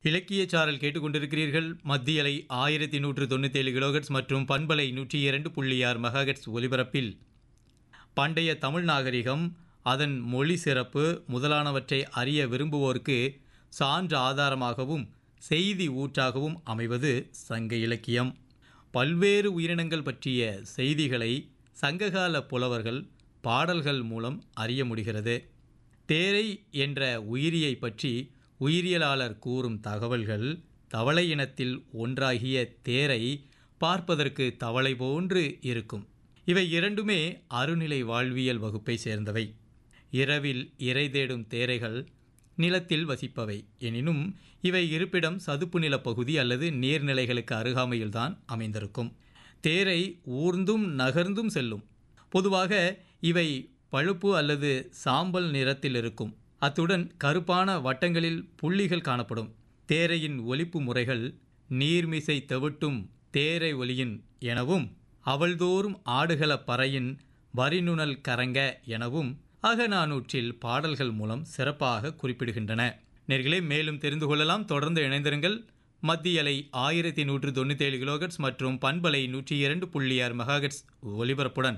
இலக்கிய சாரல் கேட்டுக்கொண்டிருக்கிறீர்கள் மத்திய அலை ஆயிரத்தி நூற்று தொண்ணூத்தேழு கிலோகட்ஸ் மற்றும் பண்பலை நூற்றி இரண்டு புள்ளி ஆறு மெகாகட்ஸ் ஒலிபரப்பில் பண்டைய தமிழ் நாகரிகம் அதன் மொழி சிறப்பு முதலானவற்றை அறிய விரும்புவோருக்கு சான்று ஆதாரமாகவும் செய்தி ஊற்றாகவும் அமைவது சங்க இலக்கியம் பல்வேறு உயிரினங்கள் பற்றிய செய்திகளை சங்ககால புலவர்கள் பாடல்கள் மூலம் அறிய முடிகிறது தேரை என்ற உயிரியை பற்றி உயிரியலாளர் கூறும் தகவல்கள் தவளை இனத்தில் ஒன்றாகிய தேரை பார்ப்பதற்கு தவளை போன்று இருக்கும் இவை இரண்டுமே அருநிலை வாழ்வியல் வகுப்பை சேர்ந்தவை இரவில் இறை தேடும் தேரைகள் நிலத்தில் வசிப்பவை எனினும் இவை இருப்பிடம் சதுப்பு நிலப்பகுதி அல்லது நீர்நிலைகளுக்கு அருகாமையில்தான் அமைந்திருக்கும் தேரை ஊர்ந்தும் நகர்ந்தும் செல்லும் பொதுவாக இவை பழுப்பு அல்லது சாம்பல் நிறத்தில் இருக்கும் அத்துடன் கருப்பான வட்டங்களில் புள்ளிகள் காணப்படும் தேரையின் ஒலிப்பு முறைகள் நீர்மிசை தெவிட்டும் தேரை ஒலியின் எனவும் அவள்தோறும் ஆடுகள பறையின் வரிநுணல் கரங்க எனவும் அகநானூற்றில் பாடல்கள் மூலம் சிறப்பாக குறிப்பிடுகின்றன நேர்களே மேலும் தெரிந்து கொள்ளலாம் தொடர்ந்து இணைந்திருங்கள் மத்திய அலை ஆயிரத்தி நூற்று தொண்ணூத்தேழு கிலோகட்ஸ் மற்றும் பண்பலை நூற்றி இரண்டு புள்ளி ஆறு மெகாகட்ஸ் ஒலிபரப்புடன்